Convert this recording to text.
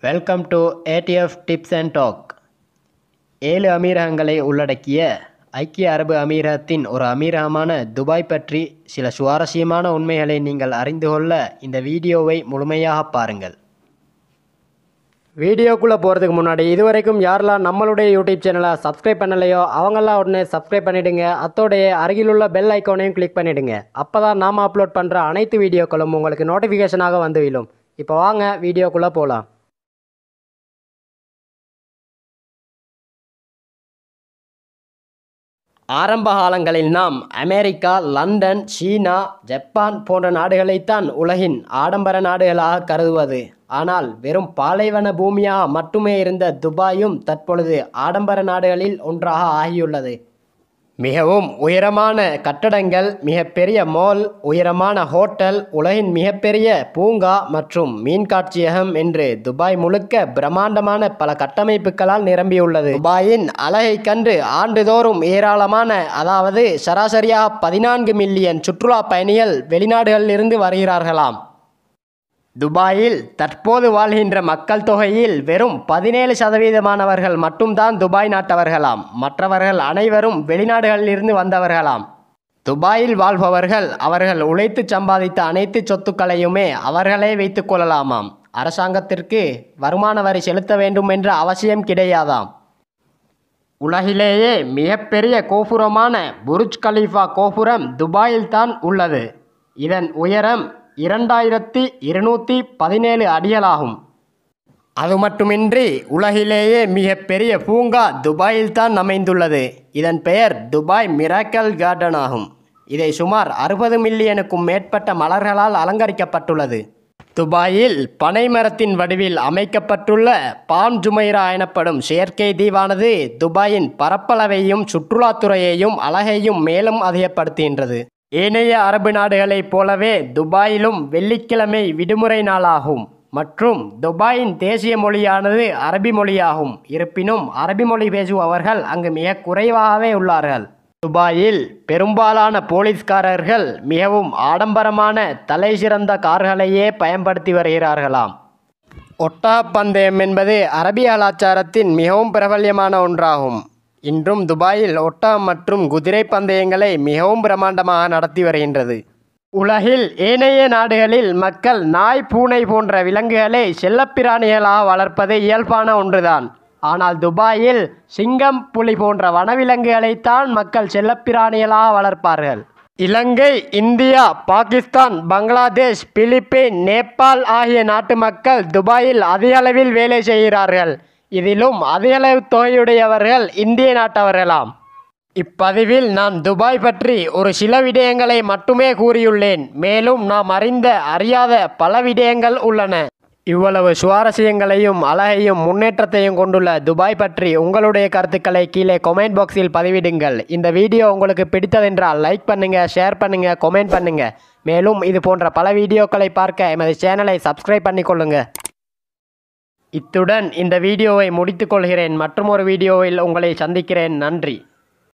welcome to ATF tips and talk ஏழு அமீரகங்களை உள்ளடக்கிய ஐக்கிய அரபு அமீரகத்தின் ஒரு அமீரகமான துபாய் பற்றி சில சுவாரஸ்யமான உண்மைகளை நீங்கள் அறிந்து கொள்ள இந்த வீடியோவை முழுமையாக பாருங்கள் வீடியோக்குள்ளே போகிறதுக்கு முன்னாடி இதுவரைக்கும் யாரெல்லாம் நம்மளுடைய யூடியூப் சேனலை சப்ஸ்கிரைப் பண்ணலையோ அவங்கெல்லாம் உடனே சப்ஸ்கிரைப் பண்ணிடுங்க அத்தோடைய அருகிலுள்ள பெல் ஐக்கானையும் கிளிக் பண்ணிடுங்க அப்போ தான் நாம் அப்லோட் பண்ணுற அனைத்து வீடியோக்களும் உங்களுக்கு நோட்டிஃபிகேஷனாக வந்து விழும் இப்போ வாங்க வீடியோக்குள்ளே போகலாம் ஆரம்ப காலங்களில் நாம் அமெரிக்கா லண்டன் சீனா ஜப்பான் போன்ற நாடுகளைத்தான் உலகின் ஆடம்பர நாடுகளாக கருதுவது ஆனால் வெறும் பாலைவன பூமியாக மட்டுமே இருந்த துபாயும் தற்பொழுது ஆடம்பர நாடுகளில் ஒன்றாக ஆகியுள்ளது மிகவும் உயரமான கட்டடங்கள் மிகப்பெரிய மால் உயரமான ஹோட்டல் உலகின் மிகப்பெரிய பூங்கா மற்றும் மீன் காட்சியகம் என்று துபாய் முழுக்க பிரம்மாண்டமான பல கட்டமைப்புகளால் நிரம்பியுள்ளது துபாயின் அழகை கண்டு ஆண்டுதோறும் ஏராளமான அதாவது சராசரியாக பதினான்கு மில்லியன் சுற்றுலா பயணிகள் வெளிநாடுகளிலிருந்து வருகிறார்களாம் துபாயில் தற்போது வாழ்கின்ற மக்கள் தொகையில் வெறும் பதினேழு சதவீதமானவர்கள் மட்டும்தான் துபாய் நாட்டவர்களாம் மற்றவர்கள் அனைவரும் வெளிநாடுகளிலிருந்து வந்தவர்களாம் துபாயில் வாழ்பவர்கள் அவர்கள் உழைத்து சம்பாதித்த அனைத்து சொத்துக்களையுமே அவர்களே வைத்துக் கொள்ளலாமாம் அரசாங்கத்திற்கு வருமான வரி செலுத்த வேண்டும் என்ற அவசியம் கிடையாதாம் உலகிலேயே மிகப்பெரிய கோபுரமான புருஜ் கலீஃபா கோபுரம் துபாயில்தான் உள்ளது இதன் உயரம் இரண்டாயிரத்தி இருநூற்றி பதினேழு அடிகளாகும் அது மட்டுமின்றி உலகிலேயே மிகப்பெரிய பூங்கா துபாயில்தான் அமைந்துள்ளது இதன் பெயர் துபாய் மிராக்கல் கார்டன் ஆகும் இதை சுமார் அறுபது மில்லியனுக்கும் மேற்பட்ட மலர்களால் அலங்கரிக்கப்பட்டுள்ளது துபாயில் பனை மரத்தின் வடிவில் அமைக்கப்பட்டுள்ள பாம் ஜுமைரா எனப்படும் செயற்கை தீவானது துபாயின் பரப்பளவையும் சுற்றுலாத்துறையையும் அழகையும் மேலும் அதிகப்படுத்துகின்றது ஏனைய அரபு நாடுகளைப் போலவே துபாயிலும் வெள்ளிக்கிழமை விடுமுறை நாளாகும் மற்றும் துபாயின் தேசிய மொழியானது அரபி மொழியாகும் இருப்பினும் அரபி மொழி பேசுபவர்கள் அங்கு மிக குறைவாகவே உள்ளார்கள் துபாயில் பெரும்பாலான போலீஸ்காரர்கள் மிகவும் ஆடம்பரமான தலை சிறந்த கார்களையே பயன்படுத்தி வருகிறார்களாம் ஒட்டகப்பந்தயம் என்பது அரபிய கலாச்சாரத்தின் மிகவும் பிரபல்யமான ஒன்றாகும் இன்றும் துபாயில் ஒட்டகம் மற்றும் குதிரை பந்தயங்களை மிகவும் பிரமாண்டமாக நடத்தி வருகின்றது உலகில் ஏனைய நாடுகளில் மக்கள் நாய் பூனை போன்ற விலங்குகளை செல்லப்பிராணிகளாக வளர்ப்பது இயல்பான ஒன்றுதான் ஆனால் துபாயில் சிங்கம் புலி போன்ற வனவிலங்குகளைத்தான் மக்கள் செல்லப்பிராணிகளாக வளர்ப்பார்கள் இலங்கை இந்தியா பாகிஸ்தான் பங்களாதேஷ் பிலிப்பீன் நேபாள் ஆகிய நாட்டு மக்கள் துபாயில் அதிக அளவில் வேலை செய்கிறார்கள் இதிலும் அதிகளவு தொகையுடையவர்கள் இந்திய நாட்டவர்களாம் இப்பதிவில் நான் துபாய் பற்றி ஒரு சில விடயங்களை மட்டுமே கூறியுள்ளேன் மேலும் நாம் அறிந்த அறியாத பல விடயங்கள் உள்ளன இவ்வளவு சுவாரஸ்யங்களையும் அழகையும் முன்னேற்றத்தையும் கொண்டுள்ள துபாய் பற்றி உங்களுடைய கருத்துக்களை கீழே கொமெண்ட் பாக்ஸில் பதிவிடுங்கள் இந்த வீடியோ உங்களுக்கு பிடித்ததென்றால் லைக் பண்ணுங்க ஷேர் பண்ணுங்க கொமெண்ட் பண்ணுங்க மேலும் இது போன்ற பல வீடியோக்களை பார்க்க எமது சேனலை சப்ஸ்கிரைப் பண்ணிக்கொள்ளுங்க இத்துடன் இந்த வீடியோவை முடித்துக்கொள்கிறேன் மற்றும் ஒரு வீடியோவில் உங்களை சந்திக்கிறேன் நன்றி